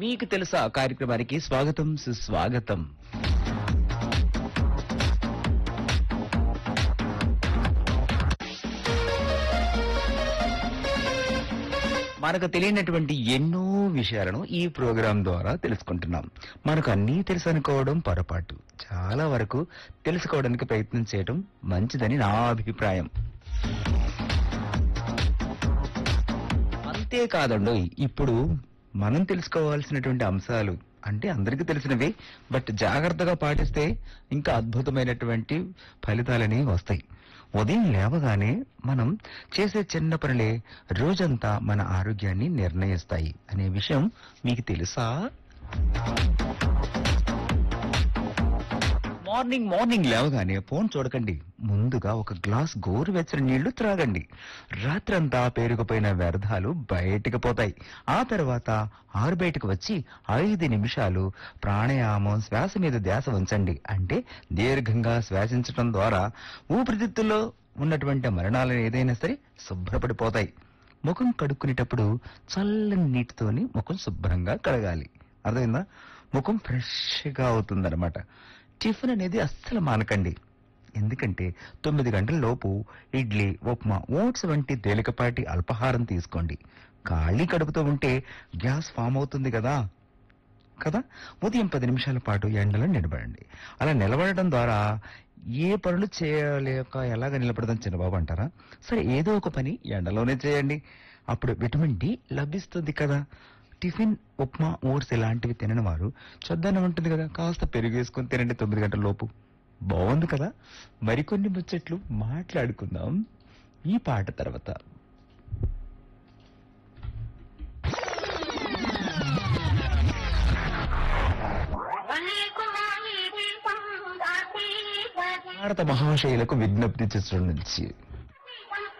మీకు తెలుసా కార్యక్రమానికి స్వాగతం సుస్వాగతం మనకు తెలియనటువంటి ఎన్నో విషయాలను ఈ ప్రోగ్రాం ద్వారా తెలుసుకుంటున్నాం మనకు అన్నీ తెలుసు అనుకోవడం పొరపాటు చాలా వరకు తెలుసుకోవడానికి ప్రయత్నం చేయడం మంచిదని నా అభిప్రాయం అంతేకాదండి ఇప్పుడు మనం తెలుసుకోవాల్సినటువంటి అంశాలు అంటే అందరికీ తెలిసినవే బట్ జాగ్రత్తగా పాటిస్తే ఇంకా అద్భుతమైనటువంటి ఫలితాలని వస్తాయి ఉదయం లేవగానే మనం చేసే చిన్న పనులే రోజంతా మన ఆరోగ్యాన్ని నిర్ణయిస్తాయి అనే విషయం మీకు తెలుసా మార్నింగ్ మార్నింగ్ లేవగానే ఫోన్ చూడకండి ముందుగా ఒక గ్లాస్ గోరువెచ్చని నీళ్లు త్రాగండి రాత్రంతా పేరుకుపోయిన వ్యర్థాలు బయటికి పోతాయి ఆ తర్వాత ఆరు బయటకు వచ్చి ఐదు నిమిషాలు ప్రాణాయామం శ్వాస మీద ధ్యాస ఉంచండి అంటే దీర్ఘంగా శ్వాసించడం ద్వారా ఊపిరితిత్తుల్లో ఉన్నటువంటి మరణాలను ఏదైనా సరే శుభ్రపడిపోతాయి ముఖం కడుక్కునేటప్పుడు చల్లని నీటితోని ముఖం శుభ్రంగా కడగాలి అర్థమైందా ముఖం ఫ్రెష్గా అవుతుందన్నమాట టిఫిన్ అనేది అస్సలు మానకండి ఎందుకంటే తొమ్మిది గంటల లోపు ఇడ్లీ ఉప్మా ఓట్స్ వంటి తేలికపాటి అల్పాహారం తీసుకోండి ఖాళీ కడుపుతో ఉంటే గ్యాస్ ఫామ్ అవుతుంది కదా కదా ఉదయం పది నిమిషాల పాటు ఎండలో నిలబడండి అలా నిలబడడం ద్వారా ఏ పనులు చేయలేక ఎలాగ నిలబడదాం చిన్నబాబు అంటారా సరే ఏదో ఒక పని ఎండలోనే చేయండి అప్పుడు విటమిన్ డి లభిస్తుంది కదా టిఫిన్ ఉప్మా ఓట్స్ ఇలాంటివి తినని వారు చొద్దనం ఉంటుంది కదా కాస్త పెరుగు వేసుకొని తినండి తొమ్మిది గంటల లోపు బాగుంది కదా మరికొన్ని ముచ్చట్లు మాట్లాడుకుందాం ఈ పాట తర్వాత భారత మహాశయులకు విజ్ఞప్తి చేసిన నుంచి